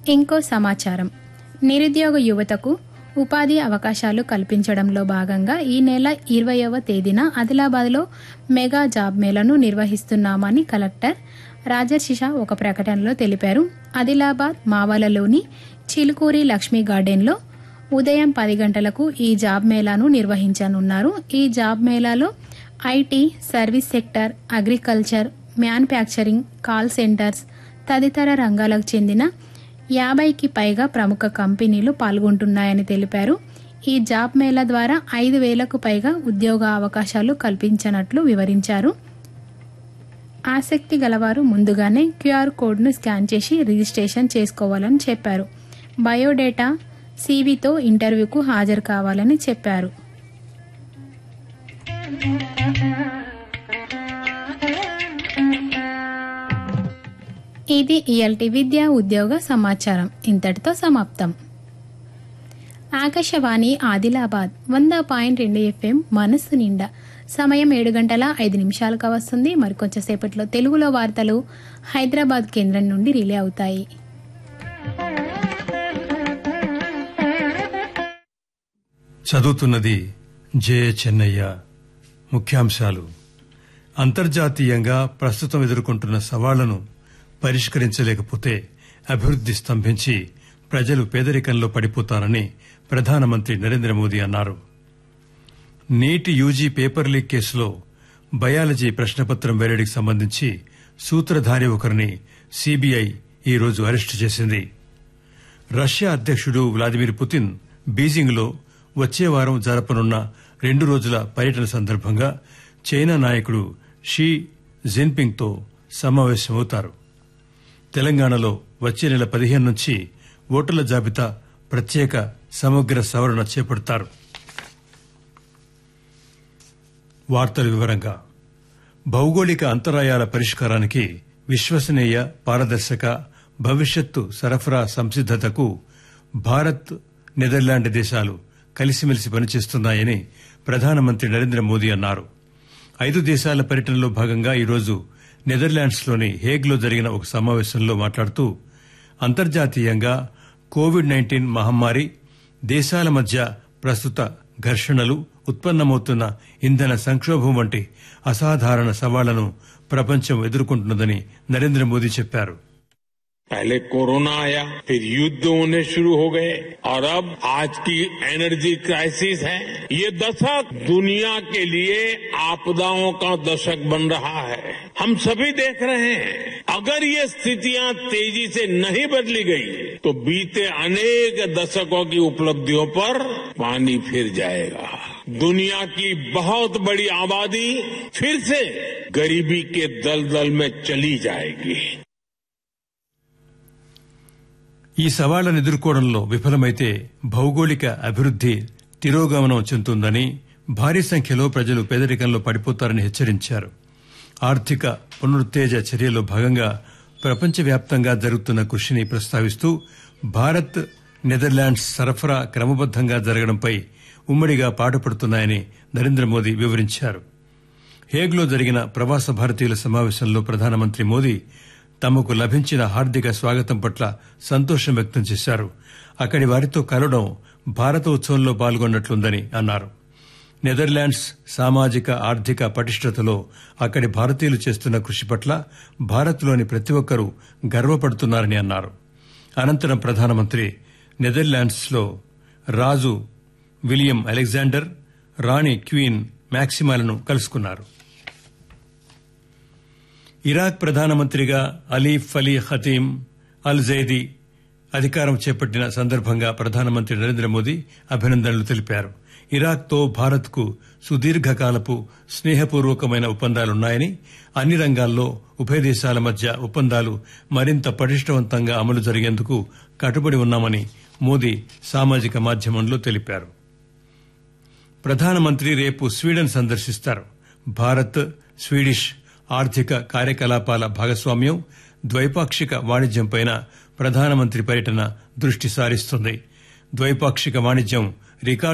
ఇంకో సమాచారం నిరుద్యోగ యువతకు ఉపాధి అవకాశాలు కల్పించడంలో భాగంగా ఈ నెల ఇరవయవ తేదీన ఆదిలాబాద్లో మెగా జాబ్ మేళను నిర్వహిస్తున్నామని కలెక్టర్ రాజర్షిష ఒక ప్రకటనలో తెలిపారు ఆదిలాబాద్ మావలలోని చిలుకూరి లక్ష్మీ గార్డెన్లో ఉదయం పది గంటలకు ఈ జాబ్ మేళాను నిర్వహించనున్నారు ఈ జాబ్ మేళాలో IT service sector agriculture manufacturing call centres తదితర రంగాలకు చెందిన యాభైకి పైగా ప్రముఖ కంపెనీలు పాల్గొంటున్నాయని తెలిపారు ఈ జాబ్ మేళా ద్వారా ఐదు వేలకు పైగా ఉద్యోగ అవకాశాలు కల్పించనట్లు వివరించారు ఆసక్తి గలవారు ముందుగానే క్యూఆర్ కోడ్ను స్కాన్ చేసి రిజిస్ట్రేషన్ చేసుకోవాలని చెప్పారు బయోడేటా సీవీతో ఇంటర్వ్యూకు హాజరు కావాలని చెప్పారు ఇది ఇయల్టి విద్యా ఉద్యోగ సమాచారం ఇంతటితో సమాప్తం ఆకాశవాణి ఆదిలాబాద్ వంద పాయింట్ రెండు ఎఫ్ఎం మనస్సు నిండా సమయం ఏడు గంటల ఐదు నిమిషాలుగా వస్తుంది మరికొంచెం సేపట్లో తెలుగులో వార్తలు హైదరాబాద్ కేంద్రం నుండి రిలే అవుతాయి చదువుతున్నది జే చెన్నయ్య ముఖ్యాంశాలు అంతర్జాతీయంగా ప్రస్తుతం ఎదుర్కొంటున్న సవాళ్లను పరిష్కరించలేకపోతే అభివృద్ది స్తంభించి ప్రజలు పేదరికంలో పడిపోతారని ప్రధానమంత్రి నరేంద్ర మోదీ అన్నారు నీటి యూజీ పేపర్ లీక్ కేసులో బయాలజీ ప్రశ్నపత్రం వెల్లడికి సంబంధించి సూత్రధారి ఒకరిని సీబీఐ ఈ రోజు అరెస్టు చేసింది రష్యా అధ్యక్షుడు వ్లాదిమిర్ పుతిన్ బీజింగ్లో వచ్చే వారం జరపనున్న రెండు రోజుల పర్యటన సందర్భంగా చైనా నాయకుడు షీ జిన్పింగ్తో సమావేశమవుతారు తెలంగాణలో వచ్చే నెల పదిహేను నుంచి ఓటర్ల జాబితా ప్రత్యేక సమగ్ర సవరణ చేపడతారు వార్తల వివరంగా భౌగోళిక అంతరాయాల పరిష్కారానికి విశ్వసనీయ పారదర్శక భవిష్యత్తు సరఫరా సంసిద్దతకు భారత్ నెదర్లాండ్ దేశాలు కలిసిమెలిసి పనిచేస్తున్నాయని ప్రధానమంత్రి నరేంద్ర మోదీ అన్నారు ఐదు దేశాల పర్యటనలో భాగంగా ఈరోజు నెదర్లాండ్స్లోని హేగ్లో జరిగిన ఒక సమావేశంలో మాట్లాడుతూ అంతర్జాతీయంగా కోవిడ్ నైన్టీన్ మహమ్మారి దేశాల మధ్య ప్రస్తుత ఘర్షణలు ఉత్పన్నమవుతున్న ఇంధన సంక్షోభం వంటి అసాధారణ సవాళ్లను ప్రపంచం ఎదుర్కొంటున్నదని నరేంద్ర మోదీ చెప్పారు पहले कोरोना आया फिर युद्ध होने शुरू हो गए और अब आज की एनर्जी क्राइसिस है ये दशक दुनिया के लिए आपदाओं का दशक बन रहा है हम सभी देख रहे हैं अगर ये स्थितियां तेजी से नहीं बदली गई तो बीते अनेक दशकों की उपलब्धियों पर पानी फिर जाएगा दुनिया की बहुत बड़ी आबादी फिर से गरीबी के दलदल में चली जाएगी ఈ సవాళ్లను ఎదుర్కోవడంలో విఫలమైతే భౌగోళిక అభివృద్ది తిరోగమనం చెందుతుందని భారీ సంఖ్యలో ప్రజలు పేదరికంలో పడిపోతారని హెచ్చరించారు ఆర్థిక పునరుత్తేజ చర్యలో భాగంగా ప్రపంచవ్యాప్తంగా జరుగుతున్న కృషిని ప్రస్తావిస్తూ భారత్ నెదర్లాండ్స్ సరఫరా క్రమబద్దంగా జరగడంపై ఉమ్మడిగా పాటుపడుతున్నాయని నరేంద్ర మోదీ వివరించారు హేగ్లో జరిగిన ప్రవాస భారతీయుల సమావేశంలో ప్రధానమంత్రి మోదీ తమకు లభించిన హార్దిక స్వాగతం పట్ల సంతోషం వ్యక్తం చేశారు అక్కడి వారితో కలవడం భారత ఉత్సవంలో పాల్గొన్నట్లుందని అన్నారు నెదర్లాండ్స్ సామాజిక ఆర్థిక పటిష్టతలో అక్కడి భారతీయులు చేస్తున్న కృషి పట్ల భారత్లోని ప్రతి ఒక్కరూ గర్వపడుతున్నారని అన్నారు అనంతరం ప్రధానమంత్రి నెదర్లాండ్స్లో రాజు విలియం అలెగ్జాండర్ రాణి క్వీన్ మ్యాక్సిమాలను కలుసుకున్నారు ఇరాక్ ప్రధానమంత్రిగా అలీఫ్ అలీ ఖతీం అల్ జైదీ అధికారం చేపట్టిన సందర్భంగా ప్రధానమంత్రి నరేంద్ర మోదీ అభినందనలు తెలిపారు ఇరాక్తో భారత్కు సుదీర్ఘకాలపు స్నేహపూర్వకమైన ఒప్పందాలున్నాయని అన్ని రంగాల్లో ఉభయ దేశాల మధ్య ఒప్పందాలు మరింత పటిష్టవంతంగా అమలు జరిగేందుకు కట్టుబడి ఉన్నామని మోదీ సామాజిక మాధ్యమంలో తెలిపారు ప్రధానమంత్రి రేపు స్వీడన్ సందర్శిస్తారు భారత్ స్వీడిష్ ఆర్థిక కార్యకలాపాల భాగస్వామ్యం ద్వైపాక్షిక వాణిజ్యంపై ప్రధానమంత్రి పర్యటన దృష్టి సారిస్తుంది ద్వైపాక్షిక వాణిజ్యం రికార్డు